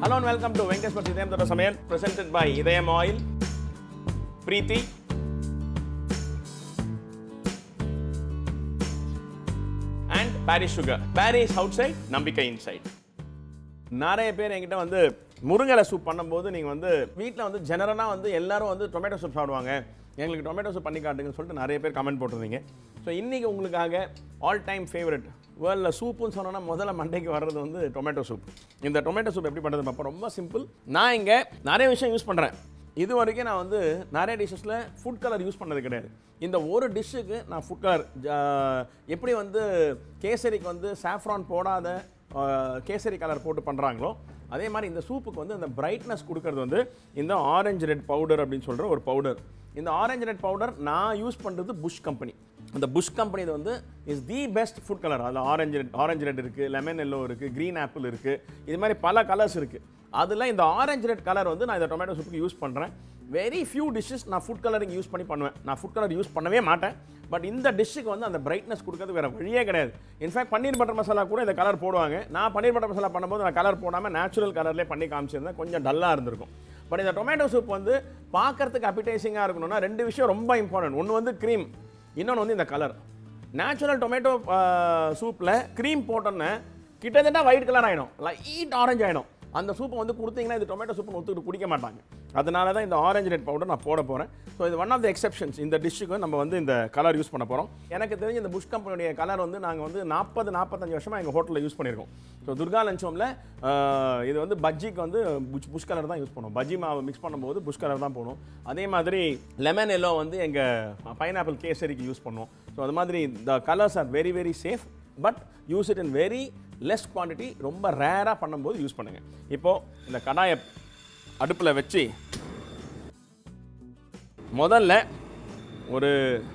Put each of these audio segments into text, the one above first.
Hello and welcome to Venkateshwar Idayam Thota Samayal presented by Idayam Oil, Preeti, and Paris Sugar. Paris outside, நம்பிக்கை inside. நிறைய பேர் என்கிட்ட வந்து முருங்கலை soup பண்ணும்போது நீங்கள் வந்து வீட்டில் வந்து ஜெனரலாக வந்து எல்லாரும் வந்து டொமேட்டோ சூப் சாப்பிடுவாங்க எங்களுக்கு டொமேட்டோ சூப் பண்ணி காட்டுங்கன்னு சொல்லிட்டு நிறைய பேர் கமெண்ட் போட்டிருந்தீங்க ஸோ இன்றைக்கி உங்களுக்காக ஆல் டைம் ஃபேவரட் வேர்ல்டில் சூப்புன்னு சொன்னோன்னா முதல்ல மண்டைக்கு வர்றது வந்து டொமேட்டோ சூப் இந்த டொமேட்டோ சூப் எப்படி பண்ணுறது பார்ப்போம் ரொம்ப சிம்பிள் நான் இங்கே நிறைய விஷயம் யூஸ் பண்ணுறேன் இது வரைக்கும் நான் வந்து நிறைய டிஷ்ஷஸில் ஃபுட் கலர் யூஸ் பண்ணது கிடையாது இந்த ஒரு டிஷ்ஷுக்கு நான் ஃபுட் கலர் எப்படி வந்து கேசரிக்கு வந்து சாஃப்ரான் போடாத ஆஹ், கேசரி கலர் போட்டு பண்ணுறாங்களோ அதே மாதிரி இந்த சூப்புக்கு வந்து அந்த பிரைட்னஸ் கொடுக்கறது வந்து இந்த ஆரஞ்சு ரெட் பவுடர் அப்படின்னு சொல்கிற ஒரு பவுடர் இந்த ஆரஞ்சு ரெட் பவுடர் நான் யூஸ் பண்ணுறது புஷ் கம்பெனி அந்த புஷ் கம்பெனி இது வந்து is the best food colour அதில் ஆரஞ்சு ரெட் ஆரஞ்சு ரெட் இருக்குது லெமன் எல்லோ இருக்குது க்ரீன் ஆப்பிள் இருக்குது இது மாதிரி பல கலர்ஸ் இருக்குது அதில் இந்த ஆரஞ்சு ரெட் கலர் வந்து நான் இந்த டொமேட்டோ சூப்புக்கு யூஸ் பண்ணுறேன் வெரி ஃபியூ டிஷ்ஷஸ் நான் ஃபுட் கலரிங் யூஸ் பண்ணி பண்ணுவேன் நான் ஃபுட் கலர் யூஸ் பண்ணவே மாட்டேன் பட் இந்த டிஷ்ஷுக்கு வந்து அந்த பிரைட்னஸ் கொடுக்கறது வேறு வழியே கிடையாது இன்ஃபேக்ட் பன்னீர் பட்டர் மசாலா கூட இந்த கலர் போடுவாங்க நான் பன்னீர் பட்டர் மசாலா பண்ணும்போது நான் கலர் போடாமல் நேச்சுரல் கலர்லேயே பண்ணி காமிச்சிருந்தேன் கொஞ்சம் டல்லாக இருந்திருக்கும் பட் இந்த டொமேட்டோ சூப் வந்து பார்க்கறதுக்கு அப்பிடைசிங்காக இருக்கணும்னா ரெண்டு விஷயம் ரொம்ப இம்பார்ட்டன்ட் ஒன்று வந்து க்ரீம் இன்னொன்று வந்து இந்த கலர் நேச்சுரல் டொமேட்டோ சூப்பில் க்ரீம் போட்டோன்னே கிட்டத்தட்ட ஒயிட் கலர் ஆகிடும் லைட் ஆரஞ்சு ஆகிடும் அந்த சூப்பை வந்து கொடுத்தீங்கன்னா இது டொமேட்டோ சூப்னு ஒத்துக்கிட்டு குடிக்க மாட்டாங்க அதனால தான் இந்த ஆரஞ்சு ரெட் பவுடர் நான் போட போகிறேன் ஸோ இது ஒன் ஆஃப் த எக்ஸெப்ஷன்ஸ் இந்த டிஷ்ஷுக்கு நம்ம வந்து இந்த கலர் யூஸ் பண்ண போகிறோம் எனக்கு தெரிஞ்ச இந்த புஷ் கம்பெனியுடைய கலர் வந்து நாங்கள் வந்து நாற்பது நாற்பத்தஞ்சு வருஷமாக எங்கள் ஹோட்டலில் யூஸ் பண்ணியிருக்கோம் ஸோ துர்கா லஞ்ச் ஹோமில் இது வந்து பஜ்ஜிக்கு வந்து புஷ் புஷ் கலர் தான் யூஸ் பண்ணுவோம் பஜ்ஜி மாவு மிக்ஸ் பண்ணும்போது புஷ் கலர் தான் போடுவோம் அதே மாதிரி லெமன் எல்லோ வந்து எங்கள் பைனாப்பிள் கேசரிக்கு யூஸ் பண்ணுவோம் ஸோ அது மாதிரி the colours are very very safe but use it in very less quantity ரொம்ப ரேராக பண்ணும்போது யூஸ் பண்ணுங்கள் இப்போது இந்த கடாயை அடுப்பில் வச்சு முதல்ல ஒரு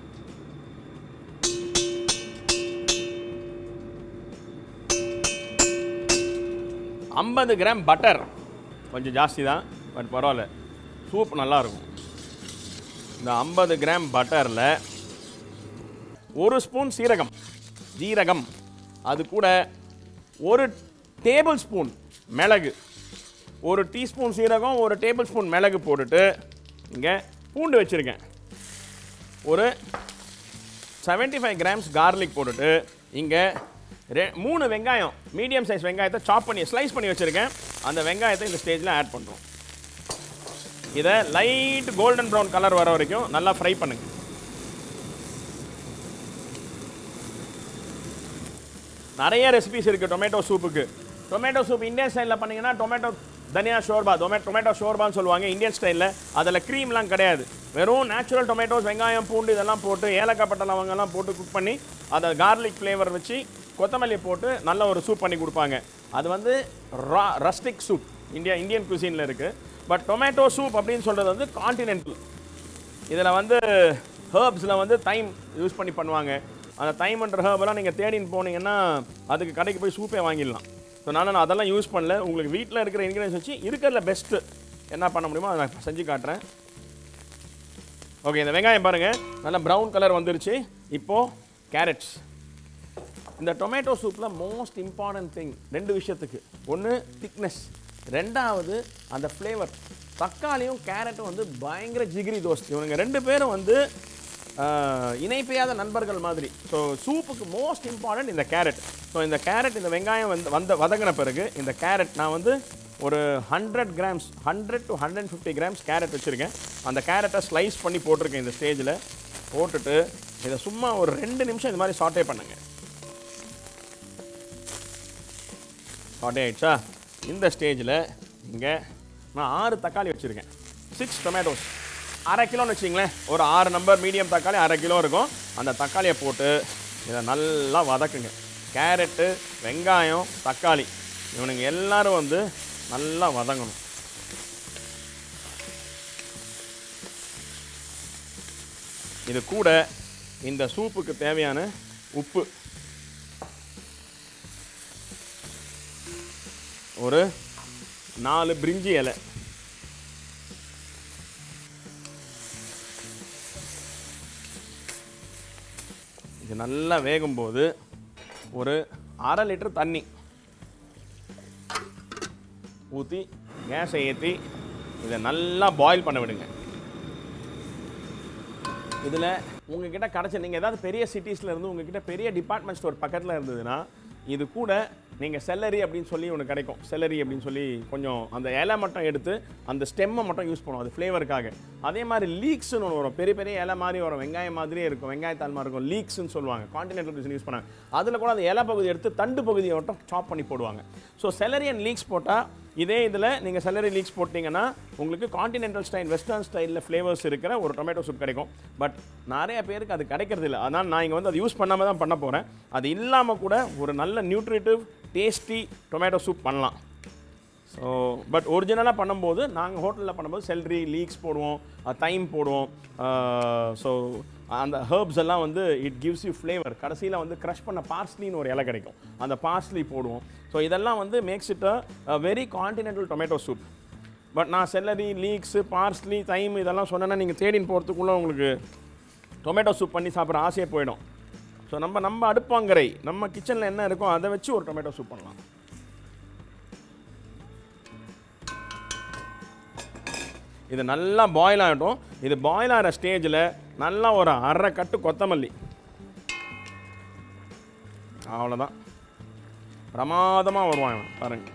ஐம்பது கிராம் பட்டர் கொஞ்சம் ஜாஸ்தி தான் பட் பரவாயில்ல சூப் நல்லாயிருக்கும் இந்த ஐம்பது கிராம் பட்டரில் ஒரு ஸ்பூன் சீரகம் ஜீரகம் அது கூட ஒரு டேபிள் ஸ்பூன் மிளகு ஒரு டீஸ்பூன் சீரகம் ஒரு டேபிள் ஸ்பூன் மிளகு போட்டுட்டு இங்கே பூண்டு வச்சுருக்கேன் ஒரு 75 ஃபைவ் கிராம்ஸ் கார்லிக் போட்டுட்டு இங்கே ரெ மூணு வெங்காயம் மீடியம் சைஸ் வெங்காயத்தை சாப் பண்ணி ஸ்லைஸ் பண்ணி வச்சுருக்கேன் அந்த வெங்காயத்தை இந்த ஸ்டேஜில் ஆட் பண்ணுறோம் இதை லைட் கோல்டன் ப்ரௌன் கலர் வர வரைக்கும் நல்லா ஃப்ரை பண்ணுங்கள் நிறைய ரெசிபிஸ் இருக்குது டொமேட்டோ சூப்புக்கு டொமேட்டோ சூப் இந்தியன் ஸ்டைலில் பண்ணீங்கன்னா டொமேட்டோ தனியா ஷோர்பா டொமே டொமேட்டோ ஷோர்பான்னு சொல்லுவாங்க இந்தியன் ஸ்டைலில் அதில் க்ரீம்லாம் கிடையாது வெறும் நேச்சுரல் டொமேட்டோஸ் வெங்காயம் பூண்டு இதெல்லாம் போட்டு ஏலக்காய் பட்டை லவங்கெல்லாம் போட்டு குக் பண்ணி அதை கார்லிக் ஃப்ளேவர் வச்சு கொத்தமல்லி போட்டு நல்ல ஒரு சூப் பண்ணி கொடுப்பாங்க அது வந்து raw rustic soup India Indian குசினில் இருக்குது பட் டொமேட்டோ சூப் அப்படின்னு சொல்கிறது வந்து காண்டினென்டல் இதில் வந்து ஹேர்ப்ஸில் வந்து தைம் யூஸ் பண்ணி பண்ணுவாங்க அந்த தைம்ன்ற ஹேர்பெல்லாம் நீங்கள் தேடின்னு போனீங்கன்னா அதுக்கு கடைக்கு போய் சூப்பே வாங்கிடலாம் ஸோ நான் நான் அதெல்லாம் யூஸ் பண்ணல உங்களுக்கு வீட்டில் இருக்கிற இன்க்ரீடியன்ஸ் வச்சு இருக்கிறதுல பெஸ்ட்டு என்ன பண்ண முடியுமோ அதை நான் செஞ்சு காட்டுறேன் ஓகே இந்த வெங்காயம் பாருங்கள் நல்லா ப்ரௌன் கலர் வந்துருச்சு இப்போது கேரட்ஸ் இந்த டொமேட்டோ சூப்பில் மோஸ்ட் இம்பார்ட்டன்ட் திங் ரெண்டு விஷயத்துக்கு ஒன்று திக்னஸ் ரெண்டாவது அந்த ஃப்ளேவர் தக்காளியும் கேரட்டும் வந்து பயங்கர ஜிகிரி தோஸ்த் இவனுங்க ரெண்டு பேரும் வந்து ஆஹ், இணைப்பியாத நண்பர்கள் மாதிரி ஸோ சூப்புக்கு மோஸ்ட் இம்பார்ட்டன்ட் இந்த கேரட் ஸோ இந்த கேரட் இந்த வெங்காயம் வந்து வந்த வதங்கின பிறகு இந்த கேரட் நான் வந்து ஒரு hundred grams hundred to hundred fifty grams carrot வச்சுருக்கேன் அந்த கேரட்டை ஸ்லைஸ் பண்ணி போட்டிருக்கேன் இந்த ஸ்டேஜில் போட்டுட்டு இதை சும்மா ஒரு ரெண்டு நிமிஷம் இது மாதிரி சாட்டே பண்ணுங்கள் சாட்டே ஆயிடுச்சா இந்த ஸ்டேஜில் இங்கே நான் ஆறு தக்காளி வச்சுருக்கேன் சிக்ஸ் டொமேட்டோஸ் அரை கிலோன்னு வச்சிங்களேன் ஒரு ஆறு நம்பர் மீடியம் தக்காளி அரை கிலோ இருக்கும் அந்த தக்காளியை போட்டு இதை நல்லா வதக்குங்க கேரட்டு வெங்காயம் தக்காளி இவனுங்க எல்லாரும் வந்து நல்லா வதங்கணும் இது கூட இந்த சூப்புக்கு தேவையான உப்பு ஒரு நாலு பிரிஞ்சி இலை இது நல்லா வேகும்போது ஒரு அரை லிட்டர் தண்ணி ஊற்றி கேஸை ஏற்றி இதை நல்லா பாயில் பண்ண விடுங்க இதில் உங்ககிட்ட கிடச்ச நீங்கள் ஏதாவது பெரிய சிட்டிஸில் இருந்து உங்ககிட்ட பெரிய டிபார்ட்மெண்ட் ஸ்டோர் பக்கத்தில் இருந்ததுன்னா இது கூட நீங்கள் செல்லரி அப்படின்னு சொல்லி ஒன்று கிடைக்கும் செல்லரி அப்படின்னு சொல்லி கொஞ்சம் அந்த இலை மட்டும் எடுத்து அந்த ஸ்டெம்மை மட்டும் யூஸ் பண்ணுவோம் அது ஃப்ளேவருக்காக அதே மாதிரி லீக்ஸ்னு ஒன்று வரும் பெரிய பெரிய இலை மாதிரி வரும் வெங்காயம் மாதிரியே இருக்கும் வெங்காயத்தால் மாதிரி இருக்கும் லீக்ஸ்னு சொல்லுவாங்க கான்டினென்டல் குசின் யூஸ் பண்ணாங்க அதில் கூட அந்த இலை பகுதி எடுத்து தண்டு பகுதியை மட்டும் சாப் பண்ணி போடுவாங்க ஸோ செலரி அண்ட் லீக்ஸ் போட்டால் இதே இதில் நீங்கள் செலரி லீக்ஸ் போட்டிங்கன்னா உங்களுக்கு கான்டினென்டல் ஸ்டைல் வெஸ்டர்ன் ஸ்டைலில் ஃப்ளேவர்ஸ் இருக்கிற ஒரு டொமேட்டோ சூப் கிடைக்கும் பட் நிறைய பேருக்கு அது கிடைக்கிறது இல்லை அதனால் நான் இங்கே வந்து அதை யூஸ் பண்ணாமல் தான் பண்ண போகிறேன் அது இல்லாமல் கூட ஒரு நல்ல நியூட்ரிட்டிவ் டேஸ்டி டொமேட்டோ சூப் பண்ணலாம் ஸோ பட் ஒரிஜினலாக பண்ணும்போது நாங்கள் ஹோட்டலில் பண்ணும்போது செல்ரி லீக்ஸ் போடுவோம் தைம் போடுவோம் ஸோ அந்த ஹர்ப்ஸ் எல்லாம் வந்து இட் கிவ்ஸ் யூ ஃப்ளேவர் கடைசியில் வந்து க்ரஷ் பண்ண பார்ஸ்லின்னு ஒரு இலை கிடைக்கும் அந்த பார்ஸ்லி போடுவோம் ஸோ இதெல்லாம் வந்து makes it a very continental tomato soup but நான் செல்லரி லீக்ஸு பார்ஸ்லி தைம் இதெல்லாம் சொன்னேன்னா நீங்கள் தேடின்னு போகிறதுக்குள்ளே உங்களுக்கு டொமேட்டோ சூப் பண்ணி சாப்பிட்ற ஆசையே போயிடும் ஸோ நம்ம நம்ம அடுப்பாங்கரை நம்ம கிச்சனில் என்ன இருக்கோ அதை வச்சு ஒரு டொமேட்டோ சூப் பண்ணலாம் இது நல்லா பாயில் ஆகட்டும் இது பாயில் ஆகிற ஸ்டேஜில் நல்லா ஒரு அரை கட்டு கொத்தமல்லி அவ்வளோதான் பிரமாதமாக வருவான் இவன் பாருங்க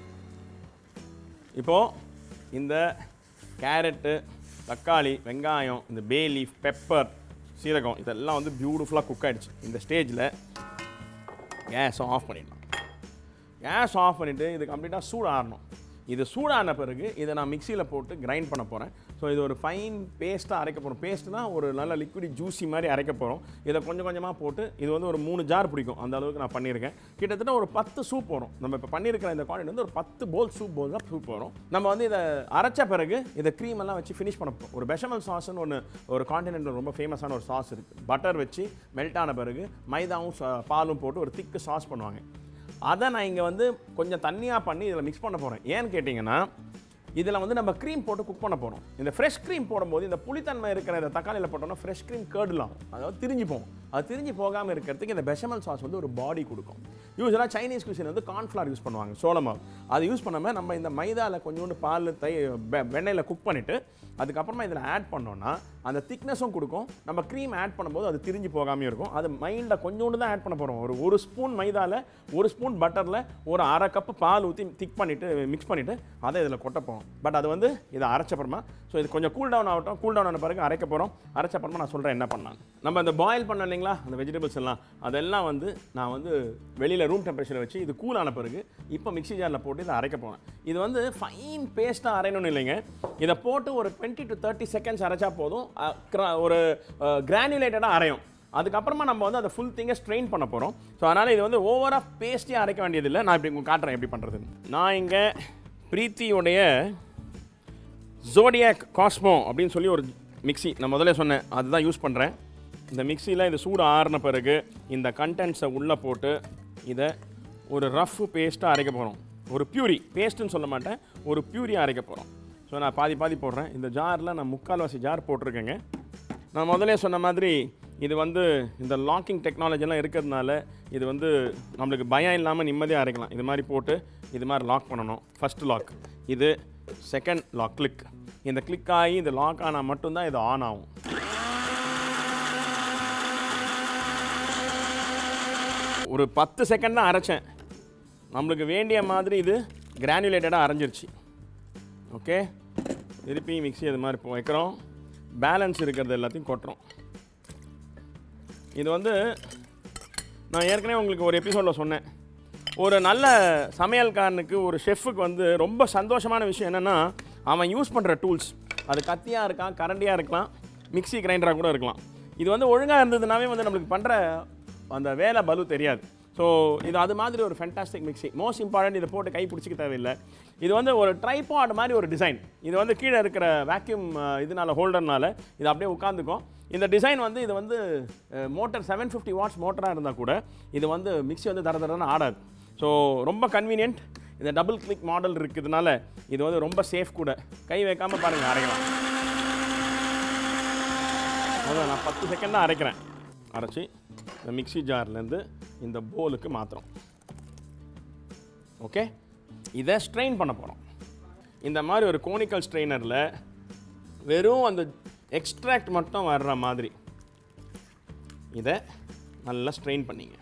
இப்போது இந்த கேரட்டு தக்காளி வெங்காயம் இந்த பே லீஃப் பெப்பர் சீரகம் இதெல்லாம் வந்து பியூட்டிஃபுல்லாக குக் ஆயிடுச்சு இந்த ஸ்டேஜில் கேஸை ஆஃப் பண்ணிடலாம் கேஸ் ஆஃப் பண்ணிவிட்டு இது கம்ப்ளீட்டாக சூடு ஆறணும் இது சூடான பிறகு இதை நான் மிக்சியில் போட்டு கிரைண்ட் பண்ண போகிறேன் ஸோ இது ஒரு ஃபைன் பேஸ்ட்டாக அரைக்க போகிறோம் பேஸ்ட்னா ஒரு நல்ல லிக்விட் ஜூஸி மாதிரி அரைக்க போகிறோம் இதை கொஞ்சம் கொஞ்சமாக போட்டு இது வந்து ஒரு மூணு ஜார் பிடிக்கும் அந்த அளவுக்கு நான் பண்ணியிருக்கேன் கிட்டத்தட்ட ஒரு பத்து சூப் வரும் நம்ம இப்போ பண்ணியிருக்கிற இந்த குவாலிட்டி வந்து ஒரு பத்து போல் சூப் போல் தான் சூப் வரும் நம்ம வந்து இதை அரைச்ச பிறகு இதை க்ரீம் எல்லாம் வச்சு ஃபினிஷ் பண்ண போகிறோம் ஒரு பெஷமல் சாஸ்னு ஒன்று ஒரு காண்டினென்ட்டில் ரொம்ப ஃபேமஸான ஒரு சாஸ் இருக்குது பட்டர் வச்சு மெல்ட் ஆன பிறகு மைதாவும் ச- பாலும் போட்டு ஒரு திக்கு சாஸ் பண்ணுவாங்க அதை நான் இங்கே வந்து கொஞ்சம் தண்ணியாக பண்ணி இதில் மிக்ஸ் பண்ண போகிறேன் ஏன்னு கேட்டிங்கன்னா இதில் வந்து நம்ம க்ரீம் போட்டு குக் பண்ண போகிறோம் இந்த ஃப்ரெஷ் க்ரீம் போடும்போது இந்த புளித்தன்மை இருக்கிற இந்த தக்காளியில் போட்டோம்னா ஃப்ரெஷ் க்ரீம் கேர்டலாம் அதாவது திரிஞ்சு போகும் அது திரிஞ்சு போகாமல் இருக்கிறதுக்கு இந்த பெஷமல் சாஸ் வந்து ஒரு பாடி கொடுக்கும் யூஸ்வலாக சைனீஸ் குசின் வந்து கார்ன்ஃப்ளவர் யூஸ் பண்ணுவாங்க சோளமாவு அது யூஸ் பண்ணாமல் நம்ம இந்த மைதாவில் கொஞ்சோண்டு பால் தை வெ- வெண்ணெயில் குக் பண்ணிவிட்டு அதுக்கப்புறமா இதில் ஆட் பண்ணோன்னா அந்த திக்னஸும் கொடுக்கும் நம்ம க்ரீம் ஆட் பண்ணும்போது அது திரிஞ்சு போகாமையும் இருக்கும் அது மைல்டாக கொஞ்சோண்டு தான் ஆட் பண்ண போகிறோம் ஒரு ஒரு ஸ்பூன் மைதாவில் ஒரு ஸ்பூன் பட்டரில் ஒரு அரை கப்பு பால் ஊற்றி திக் பண்ணிவிட்டு மிக்ஸ் பண்ணிவிட்டு அதை இதில் கொட்ட போகிறோம் பட் அது வந்து இதை அரைச்சப்புறமா ஸோ இது கொஞ்சம் கூல் டவுன் ஆகட்டும் கூல் டவுன் ஆன பிறகு அரைக்க போகிறோம் அரைச்சப்புறமா நான் சொல்கிறேன் என்ன பண்ணலாம் நம்ம அந்த பாயில் பண்ணோம் இல்லைங்களா அந்த வெஜிடபிள்ஸ் எல்லாம் அதெல்லாம் வந்து நான் வந்து வெளியில் ரூம் டெம்பரேச்சரில் வச்சு இது கூல் ஆன பிறகு இப்போ மிக்ஸி ஜாரில் போட்டு இதை அரைக்க போகிறேன் இது வந்து ஃபைன் பேஸ்ட்டாக அரையணும்னு இல்லைங்க இதை போட்டு ஒரு டுவெண்ட்டி டு தேர்ட்டி செகண்ட்ஸ் அரைச்சா போதும் அஹ், cra- ஒரு கிரானுலேட்டடாக அரையும் அதுக்கப்புறமா நம்ம வந்து அதை ஃபுல் திங்கை ஸ்ட்ரெயின் பண்ண போகிறோம் ஸோ அதனால் இது வந்து ஓவராக பேஸ்டியாக அரைக்க வேண்டியதில்லை நான் இப்படி உங்களுக்கு காட்டுறேன் எப்படி பண்ணுறதுன்னு நான் இங்கே பிரீத்தியுடைய ஜோடியாக் காஸ்மோ அப்படின்னு சொல்லி ஒரு மிக்ஸி நான் முதல்ல சொன்னேன் அதுதான் யூஸ் பண்ணுறேன் இந்த மிக்ஸியில் இது சூடு ஆறின பிறகு இந்த கண்டென்ட்ஸை உள்ளே போட்டு இதை ஒரு ரஃப் பேஸ்ட்டாக அரைக்க போகிறோம் ஒரு பியூரி பேஸ்ட்டுன்னு சொல்ல மாட்டேன் ஒரு பியூரியாக அரைக்க போகிறோம் ஸோ நான் பாதி பாதி போடுறேன் இந்த ஜாரில் நான் முக்கால்வாசி ஜார் போட்டிருக்கேங்க நான் முதல்ல சொன்ன மாதிரி இது வந்து இந்த லாக்கிங் டெக்னாலஜிலாம் இருக்கிறதுனால இது வந்து நம்மளுக்கு பயம் இல்லாமல் நிம்மதியாக அரைக்கலாம் இது மாதிரி போட்டு இது மாதிரி லாக் பண்ணணும் ஃபர்ஸ்ட் லாக் இது செகண்ட் லாக் கிளிக் இந்த கிளிக் ஆகி இது லாக் ஆனால் மட்டும்தான் இது ஆன் ஆகும் ஒரு பத்து செகண்ட் தான் அரைச்சேன் நம்மளுக்கு வேண்டிய மாதிரி இது கிரானுலேட்டடாக அரைஞ்சிருச்சு ஓகே திருப்பி மிக்ஸி அது மாதிரி இப்போ வைக்கிறோம் பேலன்ஸ் இருக்கிறது எல்லாத்தையும் கொட்டுறோம் இது வந்து நான் ஏற்கனவே உங்களுக்கு ஒரு எபிசோடில் சொன்னேன் ஒரு நல்ல சமையல்காரனுக்கு ஒரு ஷெஃப்புக்கு வந்து ரொம்ப சந்தோஷமான விஷயம் என்னென்னா அவன் யூஸ் பண்ணுற டூல்ஸ் அது கத்தியாக இருக்கான் கரண்டியாக இருக்கலாம் மிக்ஸி கிரைண்டராக கூட இருக்கலாம் இது வந்து ஒழுங்காக இருந்ததுனாவே வந்து நம்மளுக்கு பண்ணுற அந்த வேலை பலு தெரியாது ஸோ இது அது மாதிரி ஒரு ஃபென்டாஸ்டிக் மிக்ஸி மோஸ்ட் இம்பார்ட்டன்ட் இதை போட்டு கை பிடிச்சிக்க தேவையில்லை இது வந்து ஒரு ட்ரைபாட் மாதிரி ஒரு டிசைன் இது வந்து கீழே இருக்கிற வேக்யூம் இதனால ஹோல்டர்னால இது அப்படியே உட்காந்துக்கும் இந்த டிசைன் வந்து இது வந்து மோட்டர் செவன் ஃபிஃப்டி வாட்ஸ் மோட்டராக இருந்தால் கூட இது வந்து மிக்ஸி வந்து தர தரன்னு ஆடாது ஸோ ரொம்ப கன்வீனியன்ட் இந்த டபுள் கிளிக் மாடல் இருக்கிறதுனால இது வந்து ரொம்ப சேஃப் கூட கை வைக்காமல் பாருங்கள் அரைக்கலாம் அதான் நான் பத்து செகண்ட் தான் அரைக்கிறேன் அரைச்சி இந்த மிக்ஸி ஜார்லேருந்து இந்த போலுக்கு மாற்றுறோம் ஓகே இதை ஸ்ட்ரெயின் பண்ண போகிறோம் இந்த மாதிரி ஒரு கோனிக்கல் ஸ்ட்ரெயினரில் வெறும் அந்த எக்ஸ்ட்ராக்ட் மட்டும் வர்ற மாதிரி இதை நல்லா ஸ்ட்ரெயின் பண்ணிங்க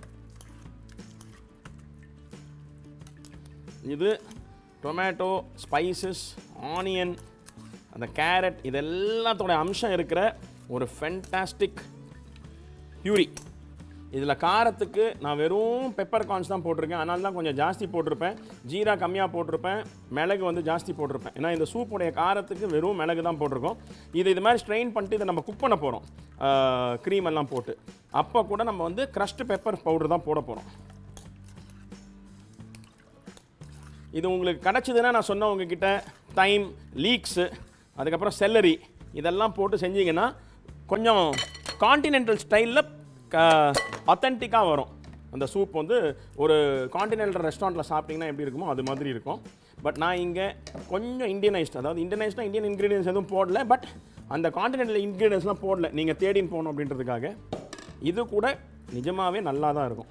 இது டொமேட்டோ ஸ்பைசஸ் ஆனியன் அந்த கேரட் இது எல்லாத்தோட அம்சம் இருக்கிற ஒரு ஃபென்டாஸ்டிக் பியூரி இதில் காரத்துக்கு நான் வெறும் பெப்பர் கார்ன்ஸ் தான் போட்டிருக்கேன் அதனால தான் கொஞ்சம் ஜாஸ்தி போட்டிருப்பேன் ஜீரா கம்மியாக போட்டிருப்பேன் மிளகு வந்து ஜாஸ்தி போட்டிருப்பேன் ஏன்னா இந்த சூப்புடைய காரத்துக்கு வெறும் மிளகு தான் போட்டிருக்கோம் இது இது மாதிரி ஸ்ட்ரெயின் பண்ணிட்டு இதை நம்ம குக் பண்ண போகிறோம் க்ரீம் எல்லாம் போட்டு அப்போ கூட நம்ம வந்து க்ரஷ்டு பெப்பர் பவுடர் தான் போட போகிறோம் இது உங்களுக்கு கிடச்சிதுன்னா நான் சொன்ன உங்ககிட்ட டைம் லீக்ஸு அதுக்கப்புறம் செல்லரி இதெல்லாம் போட்டு செஞ்சீங்கன்னா கொஞ்சம் காண்டினென்டல் ஸ்டைலில் க அத்தன்டிக்காக வரும் அந்த சூப் வந்து ஒரு காண்டினென்டல் ரெஸ்டாரண்ட்டில் சாப்பிட்டிங்கன்னா எப்படி இருக்குமோ அது மாதிரி இருக்கும் பட் நான் இங்கே கொஞ்சம் இந்தியனைஸ்ட் அதாவது இந்தியனைஸ்டாக இந்தியன் இன்க்ரீடியன்ஸ் எதுவும் போடல பட் அந்த காண்டினென்டல் இன்க்ரீடியன்ஸ்லாம் போடல நீங்கள் தேடின்னு போகணும் அப்படின்றதுக்காக இது கூட நிஜமாகவே நல்லா தான் இருக்கும்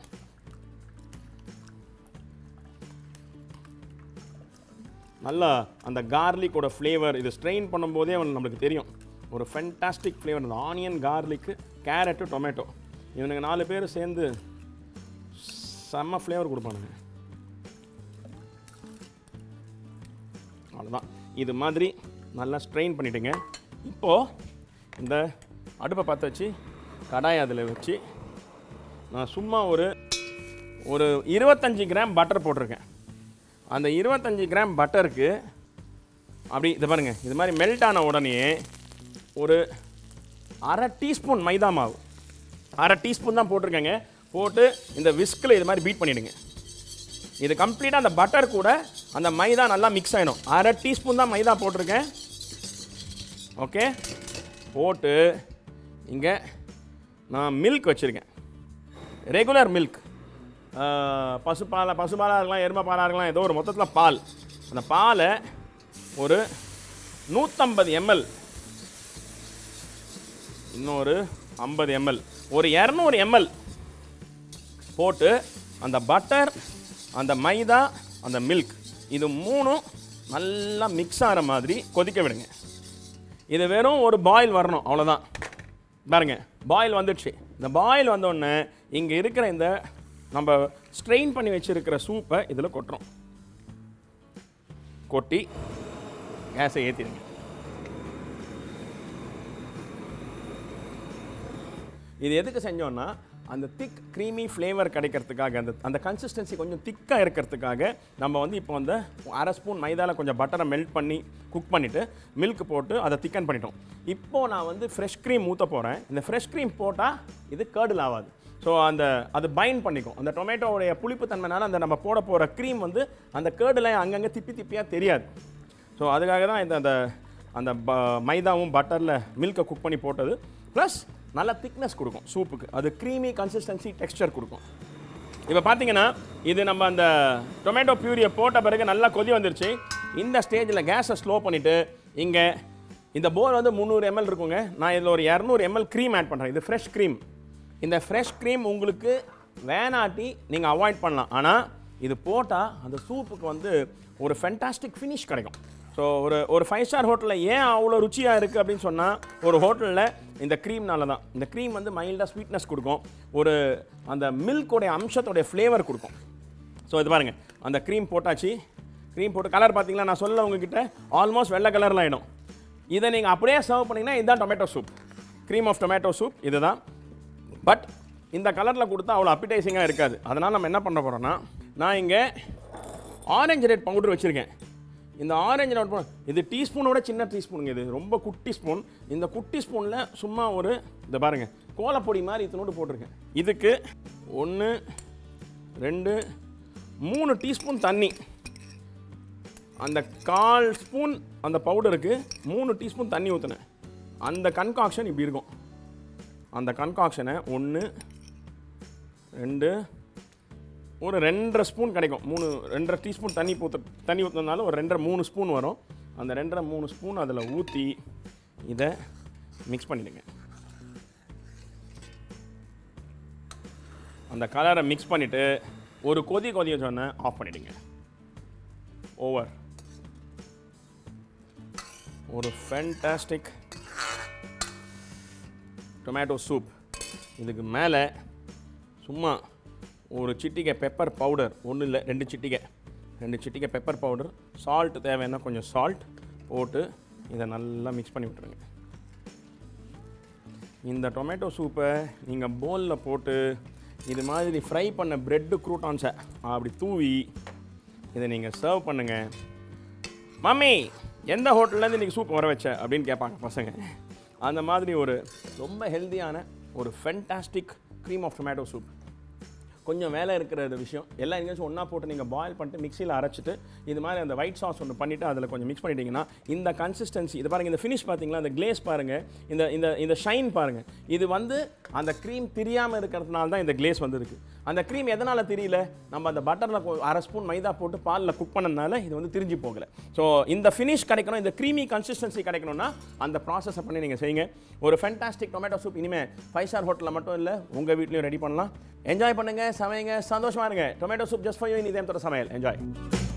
நல்லா அந்த கார்லிக்கோட ஃப்ளேவர் இது ஸ்ட்ரெயின் பண்ணும்போதே வந்து நம்மளுக்கு தெரியும் ஒரு ஃபென்டாஸ்டிக் ஃப்ளேவர் அந்த ஆனியன் கார்லிக்கு கேரட்டு டொமேட்டோ இவனுங்க நாலு பேர் சேர்ந்து செம்ம ஃப்ளேவர் கொடுப்பானுங்க அவ்வளோதான் இது மாதிரி நல்லா ஸ்ட்ரெயின் பண்ணிட்டுங்க இப்போது இந்த அடுப்பை பற்ற வச்சு கடாய் அதில் வச்சு நான் சும்மா ஒரு ஒரு இருபத்தஞ்சி கிராம் பட்டர் போட்டிருக்கேன் அந்த இருபத்தஞ்சி கிராம் பட்டருக்கு அப்படி இதை பாருங்கள் இது மாதிரி மெல்ட் ஆன உடனே ஒரு அரை டீஸ்பூன் மைதா மாவு அரை டீஸ்பூன் தான் போட்டிருக்கேங்க போட்டு இந்த விஸ்கில் இது மாதிரி பீட் பண்ணிவிடுங்க இது கம்ப்ளீட்டாக அந்த பட்டர் கூட அந்த மைதா நல்லா மிக்ஸ் ஆகிடும் அரை டீஸ்பூன் தான் மைதா போட்டிருக்கேன் ஓகே போட்டு இங்கே நான் மில்க் வச்சுருக்கேன் ரெகுலர் மில்க் பசுப்பாலை பசுபாலாக இருக்கலாம் எருமை பாலாக இருக்கலாம் ஏதோ ஒரு மொத்தத்தில் பால் அந்த பாலை ஒரு நூற்றம்பது எம்எல் இன்னொரு ஐம்பது எம்எல் ஒரு இரநூறு எம்எல் போட்டு அந்த பட்டர் அந்த மைதா அந்த மில்க் இது மூணும் நல்லா மிக்ஸ் ஆகிற மாதிரி கொதிக்க விடுங்க இது வெறும் ஒரு பாயில் வரணும் அவ்வளோதான் பாருங்க பாயில் வந்துடுச்சு இந்த பாயில் வந்தோடனே இங்கே இருக்கிற இந்த நம்ம ஸ்ட்ரெயின் பண்ணி வச்சிருக்கிற சூப்பை இதில் கொட்டுறோம் கொட்டி கேஸை ஏற்றிடுங்க இது எதுக்கு செஞ்சோன்னா அந்த திக் க்ரீமி ஃப்ளேவர் கிடைக்கிறதுக்காக அந்த அந்த கன்சிஸ்டன்சி கொஞ்சம் திக்காக இருக்கிறதுக்காக நம்ம வந்து இப்போ வந்து அரை ஸ்பூன் மைதாவில் கொஞ்சம் பட்டரை மெல்ட் பண்ணி குக் பண்ணிவிட்டு மில்க் போட்டு அதை திக்கன் பண்ணிட்டோம் இப்போது நான் வந்து ஃப்ரெஷ் க்ரீம் ஊற்ற போகிறேன் இந்த ஃப்ரெஷ் க்ரீம் போட்டால் இது கேர்டில் ஆகாது ஸோ அந்த அது பைண்ட் பண்ணிக்கும் அந்த டொமேட்டோவுடைய புளிப்பு தன்மைனால அந்த நம்ம போட போகிற க்ரீம் வந்து அந்த கேர்டில் அங்கங்கே திப்பி திப்பியாக தெரியாது ஸோ அதுக்காக தான் இந்த அந்த அந்த ப மைதாவும் பட்டரில் மில்கை குக் பண்ணி போட்டது ப்ளஸ் நல்ல திக்னஸ் கொடுக்கும் சூப்புக்கு அது க்ரீமி கன்சிஸ்டன்சி டெக்ஸ்சர் கொடுக்கும் இப்போ பார்த்தீங்கன்னா இது நம்ம அந்த டொமேட்டோ பியூரியை போட்ட பிறகு நல்லா கொதி வந்துருச்சு இந்த ஸ்டேஜில் கேஸை ஸ்லோ பண்ணிவிட்டு இங்கே இந்த போர் வந்து முந்நூறு எம்எல் இருக்குங்க நான் இதில் ஒரு இரநூறு எம்எல் க்ரீம் ஆட் பண்ணுறேன் இது ஃப்ரெஷ் க்ரீம் இந்த ஃப்ரெஷ் க்ரீம் உங்களுக்கு வேணாட்டி நீங்கள் அவாய்ட் பண்ணலாம் ஆனால் இது போட்டால் அந்த சூப்புக்கு வந்து ஒரு ஃபென்டாஸ்டிக் ஃபினிஷ் கிடைக்கும் ஸோ ஒரு ஒரு ஃபைவ் ஸ்டார் ஹோட்டலில் ஏன் அவ்வளோ ருச்சியாக இருக்குது அப்படின்னு சொன்னால் ஒரு ஹோட்டலில் இந்த க்ரீம்னால தான் இந்த க்ரீம் வந்து மைல்டாக ஸ்வீட்னஸ் கொடுக்கும் ஒரு அந்த மில்கோடைய அம்சத்தோடைய ஃப்ளேவர் கொடுக்கும் ஸோ இது பாருங்கள் அந்த க்ரீம் போட்டாச்சு க்ரீம் போட்டு கலர் பார்த்தீங்களா நான் சொல்ல உங்ககிட்ட ஆல்மோஸ்ட் வெள்ளை கலரில் ஆகிடும் இதை நீங்கள் அப்படியே சர்வ் பண்ணிங்கன்னா இதுதான் tomato soup cream of tomato soup இதுதான் பட் இந்த கலரில் கொடுத்தா அவ்வளோ அப்பிடைசிங்காக இருக்காது அதனால் நம்ம என்ன பண்ண போகிறோன்னா நான் இங்கே ஆரஞ்சு ரெட் பவுடர் வச்சுருக்கேன் இந்த ஆரஞ்சு ரெட் பவுடர் இது டீஸ்பூனோட சின்ன டீஸ்பூனுங்க இது ரொம்ப குட்டி ஸ்பூன் இந்த குட்டி ஸ்பூனில் சும்மா ஒரு இந்த பாருங்க கோலப்பொடி மாதிரி இத்தனோடு போட்டிருக்கேன் இதுக்கு ஒன்று ரெண்டு மூணு டீஸ்பூன் தண்ணி அந்த கால் ஸ்பூன் அந்த பவுடருக்கு மூணு டீஸ்பூன் தண்ணி ஊற்றினேன் அந்த கன்காக்ஷன் இப்படி இருக்கும் அந்த கன்காக்ஷனை ஒன்று ரெண்டு ஒரு ரெண்டரை ஸ்பூன் கிடைக்கும் மூணு ரெண்டரை டீஸ்பூன் தண்ணி ஊற்ற தண்ணி ஊற்றினாலும் ஒரு ரெண்டரை மூணு ஸ்பூன் வரும் அந்த ரெண்டரை மூணு ஸ்பூன் அதில் ஊற்றி இதை மிக்ஸ் பண்ணிடுங்க அந்த கலரை மிக்ஸ் பண்ணிவிட்டு ஒரு கொதி கொதிய சொன்ன ஆஃப் பண்ணிடுங்க ஓவர் ஒரு ஃபேண்டாஸ்டிக் டொமேட்டோ சூப் இதுக்கு மேலே சும்மா ஒரு சிட்டிகை பெப்பர் பவுடர் ஒன்றும் இல்லை ரெண்டு சிட்டிகை ரெண்டு சிட்டிகை பெப்பர் பவுடர் சால்ட் தேவைன்னா கொஞ்சம் சால்ட் போட்டு இதை நல்லா மிக்ஸ் பண்ணி விட்டுருங்க இந்த டொமேட்டோ சூப்பை நீங்கள் போலில் போட்டு இது மாதிரி ஃப்ரை பண்ண பிரெட்டு க்ரூட்டான்ஸை அப்படி தூவி இதை நீங்கள் சர்வ் பண்ணுங்கள் மம்மி எந்த ஹோட்டல்லேருந்து இன்றைக்கி சூப் வர வச்ச அப்படின்னு கேட்பாங்க பசங்க அந்த மாதிரி ஒரு ரொம்ப ஹெல்த்தியான ஒரு fantastic cream of tomato soup கொஞ்சம் வேலை இருக்கிற இந்த விஷயம் எல்லாம் எங்கேயாச்சும் ஒன்றா போட்டு நீங்கள் பாயில் பண்ணிட்டு மிக்சியில் அரைச்சிட்டு இது மாதிரி அந்த ஒயிட் சாஸ் ஒன்று பண்ணிவிட்டு அதில் கொஞ்சம் மிக்ஸ் பண்ணிட்டீங்கன்னா இந்த கன்சிஸ்டன்சி இது பாருங்கள் இந்த ஃபினிஷ் பார்த்தீங்களா அந்த கிளேஸ் பாருங்கள் இந்த இந்த இந்த ஷைன் பாருங்கள் இது வந்து அந்த க்ரீம் தெரியாமல் இருக்கிறதுனால தான் இந்த கிளேஸ் வந்திருக்கு அந்த க்ரீம் எதனால் தெரியல நம்ம அந்த பட்டரில் அரை ஸ்பூன் மைதா போட்டு பாலில் குக் பண்ணதுனால இது வந்து திரிஞ்சு போகல ஸோ இந்த ஃபினிஷ் கிடைக்கணும் இந்த க்ரீமி கன்சிஸ்டன்சி கிடைக்கணும்னா அந்த ப்ராசஸை பண்ணி நீங்கள் செய்யுங்க ஒரு ஃபென்டாஸ்டிக் டொமேட்டோ சூப் இனிமேல் ஃபைவ் ஸ்டார் ஹோட்டலில் மட்டும் இல்லை உங்கள் வீட்லையும் ரெடி பண்ணலாம் என்ஜாய் பண்ணுங்கள் சமையுங்க சந்தோஷமா இருங்க tomato soup just for you in இதயம் தர சமையல் என்ஜாய்